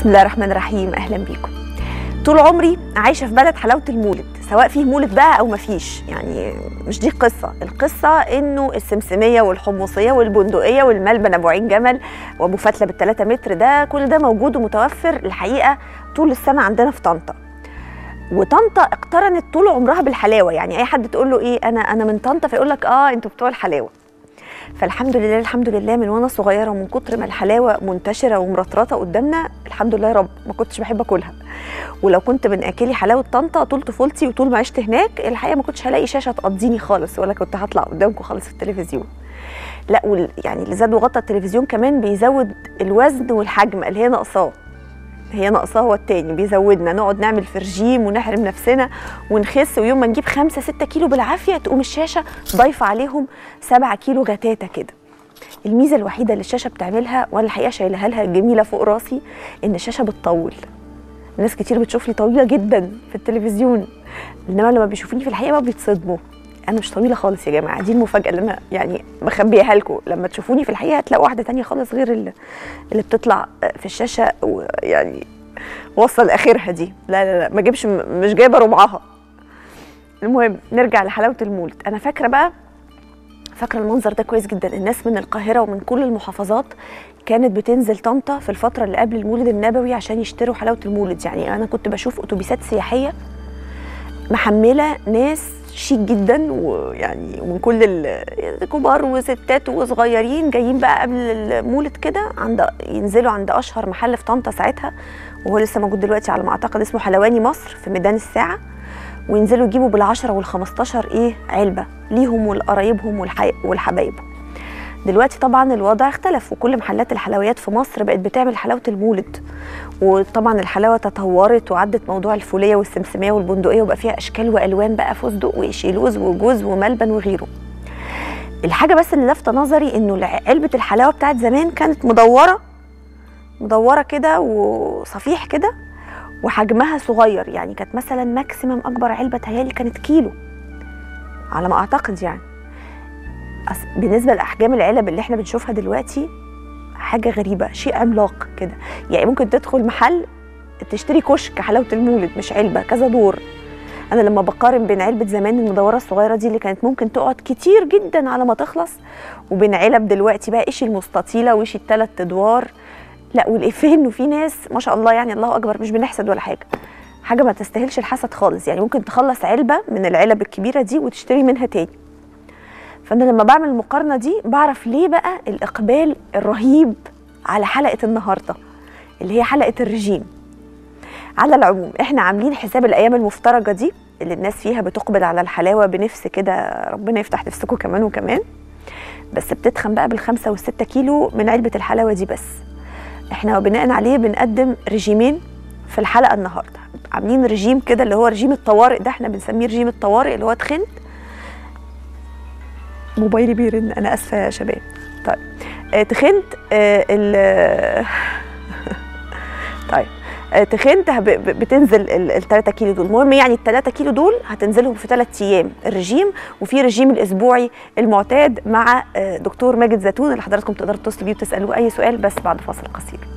بسم الله الرحمن الرحيم اهلا بيكم طول عمري عايشه في بلد حلاوه المولد سواء فيه مولد بقى او مفيش يعني مش دي القصه القصه انه السمسميه والحمصيه والبندقيه والملبن ابو عين جمل وابو فتله بالثلاثة متر ده كل ده موجود ومتوفر الحقيقه طول السنه عندنا في طنطا وطنطا اقترنت طول عمرها بالحلاوه يعني اي حد تقول له ايه انا انا من طنطا فيقول لك اه انتوا بتوع الحلاوه فالحمد لله الحمد لله من وانا صغيره ومن كتر ما الحلاوه منتشره ومرطرطه قدامنا الحمد لله يا رب ما كنتش بحب اكلها ولو كنت من اكلي حلاوه طنطا طول طفولتي وطول ما عشت هناك الحقيقه ما كنتش هلاقي شاشه تقضيني خالص ولا كنت هطلع قدامكم خالص في التلفزيون لا وال يعني اللي زاد وغطى التلفزيون كمان بيزود الوزن والحجم اللي هي ناقصاه هي ناقصاه هو التاني بيزودنا نقعد نعمل في رجيم ونحرم نفسنا ونخس ويوم ما نجيب خمسة ستة كيلو بالعافية تقوم الشاشة ضايفة عليهم سبعة كيلو غتاتة كده الميزة الوحيدة اللي الشاشة بتعملها وأنا الحقيقة شايلها لها جميلة فوق راسي إن الشاشة بتطول ناس كتير بتشوف لي طويلة جدا في التلفزيون إنما لما بيشوفوني في الحقيقة بقى بيتصدموا انا مش طويله خالص يا جماعه دي المفاجاه اللي انا يعني مخبيها لكم لما تشوفوني في الحقيقه هتلاقوا واحده تانية خالص غير اللي, اللي بتطلع في الشاشه ويعني وصل اخرها دي لا لا لا ما اجيبش مش جايبه ربعها المهم نرجع لحلاوه المولد انا فاكره بقى فاكره المنظر ده كويس جدا الناس من القاهره ومن كل المحافظات كانت بتنزل طنطا في الفتره اللي قبل المولد النبوي عشان يشتروا حلاوه المولد يعني انا كنت بشوف اتوبيسات سياحيه محمله ناس شيك جدا ويعني ومن كل الكبار وستات وصغيرين جايين بقى قبل المولد كده عند ينزلوا عند اشهر محل في طنطا ساعتها وهو لسه موجود دلوقتي على ما اعتقد اسمه حلواني مصر في ميدان الساعه وينزلوا يجيبوا بالعشرة والخمستاشر ايه علبه ليهم ولقرايبهم والحبايبهم دلوقتي طبعا الوضع اختلف وكل محلات الحلويات في مصر بقت بتعمل حلاوه المولد وطبعا الحلاوه تطورت وعدت موضوع الفوليه والسمسميه والبندقيه وبقى فيها اشكال والوان بقى فستق وشيلوز وجوز وملبن وغيره الحاجه بس اللي لافته نظري انه علبه الحلاوه بتاعت زمان كانت مدوره مدوره كده وصفيح كده وحجمها صغير يعني كانت مثلا ماكسيمم اكبر علبه تهيالي كانت كيلو على ما اعتقد يعني بالنسبه لاحجام العلب اللي احنا بنشوفها دلوقتي حاجه غريبه شيء عملاق كده يعني ممكن تدخل محل تشتري كشك حلاوه المولد مش علبه كذا دور انا لما بقارن بين علبه زمان المدوره الصغيره دي اللي كانت ممكن تقعد كتير جدا على ما تخلص وبين علب دلوقتي بقى ايش المستطيله وايش الثلاث ادوار لا والافيه انه في ناس ما شاء الله يعني الله اكبر مش بنحسد ولا حاجه حاجه ما تستاهلش الحسد خالص يعني ممكن تخلص علبه من العلب الكبيره دي وتشتري منها تاني فانا لما بعمل المقارنه دي بعرف ليه بقى الاقبال الرهيب على حلقه النهارده اللي هي حلقه الرجيم على العموم احنا عاملين حساب الايام المفترجه دي اللي الناس فيها بتقبل على الحلاوه بنفس كده ربنا يفتح نفسكم كمان وكمان بس بتتخن بقى بالخمسة والستة كيلو من علبة الحلاوة دي بس احنا بناء عليه بنقدم رجيمين في الحلقة النهاردة عاملين رجيم كده اللي هو رجيم الطوارئ ده احنا بنسميه رجيم الطوارئ اللي هو تخنت موبايلي بيرن انا اسفه يا شباب طيب آه تخنت آه ال طيب آه تخنت بتنزل ال 3 كيلو دول المهم يعني ال 3 كيلو دول هتنزلهم في 3 ايام الرجيم وفي رجيم الاسبوعي المعتاد مع دكتور ماجد زيتون اللي حضراتكم تقدروا تتصلوا بيه وتسالوه اي سؤال بس بعد فاصل قصير